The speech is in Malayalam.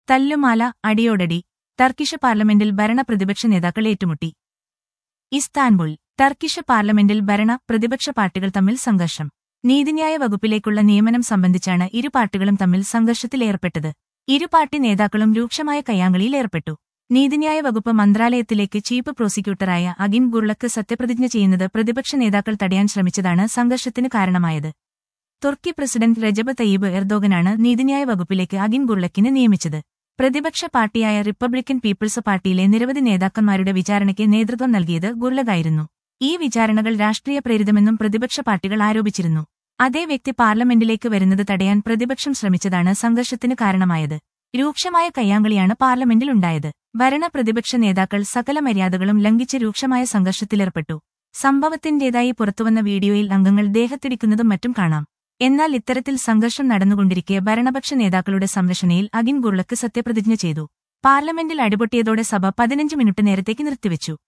തല്ലുമാല അടിയോടടി ടർക്കിഷ് പാർലമെന്റിൽ ഭരണ പ്രതിപക്ഷ നേതാക്കൾ ഏറ്റുമുട്ടി ഇസ്താൻബുൾ ടർക്കിഷ് പാർലമെന്റിൽ ഭരണ പ്രതിപക്ഷ പാർട്ടികൾ തമ്മിൽ സംഘർഷം നീതിന്യായ വകുപ്പിലേക്കുള്ള നിയമനം സംബന്ധിച്ചാണ് ഇരു പാർട്ടികളും തമ്മിൽ സംഘർഷത്തിലേർപ്പെട്ടത് ഇരു പാർട്ടി നേതാക്കളും രൂക്ഷമായ കയ്യാങ്കളിയിൽ ഏർപ്പെട്ടു നീതിന്യായ വകുപ്പ് മന്ത്രാലയത്തിലേക്ക് ചീഫ് പ്രോസിക്യൂട്ടറായ അഗിൻ ഗുർളക്ക് സത്യപ്രതിജ്ഞ ചെയ്യുന്നത് പ്രതിപക്ഷ നേതാക്കൾ തടയാൻ ശ്രമിച്ചതാണ് സംഘർഷത്തിന് കാരണമായത് തുർക്കി പ്രസിഡന്റ് രജബ് തയ്യബ് എർദോഗനാണ് നീതിന്യായ വകുപ്പിലേക്ക് അഗിൻ ഗുർളക്കിനെ നിയമിച്ചത് പ്രതിപക്ഷ പാർട്ടിയായ റിപ്പബ്ലിക്കൻ പീപ്പിൾസ് പാർട്ടിയിലെ നിരവധി നേതാക്കന്മാരുടെ വിചാരണയ്ക്ക് നേതൃത്വം നൽകിയത് ഗുർലകായിരുന്നു ഈ വിചാരണകൾ രാഷ്ട്രീയ പ്രേരിതമെന്നും പ്രതിപക്ഷ പാർട്ടികൾ ആരോപിച്ചിരുന്നു അതേ വ്യക്തി പാർലമെന്റിലേക്ക് വരുന്നത് തടയാൻ പ്രതിപക്ഷം ശ്രമിച്ചതാണ് സംഘർഷത്തിന് കാരണമായത് രൂക്ഷമായ കയ്യാങ്കളിയാണ് പാർലമെന്റിലുണ്ടായത് ഭരണ പ്രതിപക്ഷ നേതാക്കൾ സകല മര്യാദകളും ലംഘിച്ച് രൂക്ഷമായ സംഘർഷത്തിലേർപ്പെട്ടു സംഭവത്തിന്റേതായി പുറത്തുവന്ന വീഡിയോയിൽ അംഗങ്ങൾ ദേഹത്തിടിക്കുന്നതും മറ്റും കാണാം എന്നാൽ ഇത്തരത്തിൽ സംഘർഷം നടന്നുകൊണ്ടിരിക്കെ ഭരണപക്ഷ നേതാക്കളുടെ സംരക്ഷണയിൽ അഗിൻ ഗുർളക്ക് സത്യപ്രതിജ്ഞ ചെയ്തു പാർലമെന്റിൽ അടിപൊട്ടിയതോടെ സഭ പതിനഞ്ച് മിനിറ്റ് നേരത്തേക്ക് നിർത്തിവെച്ചു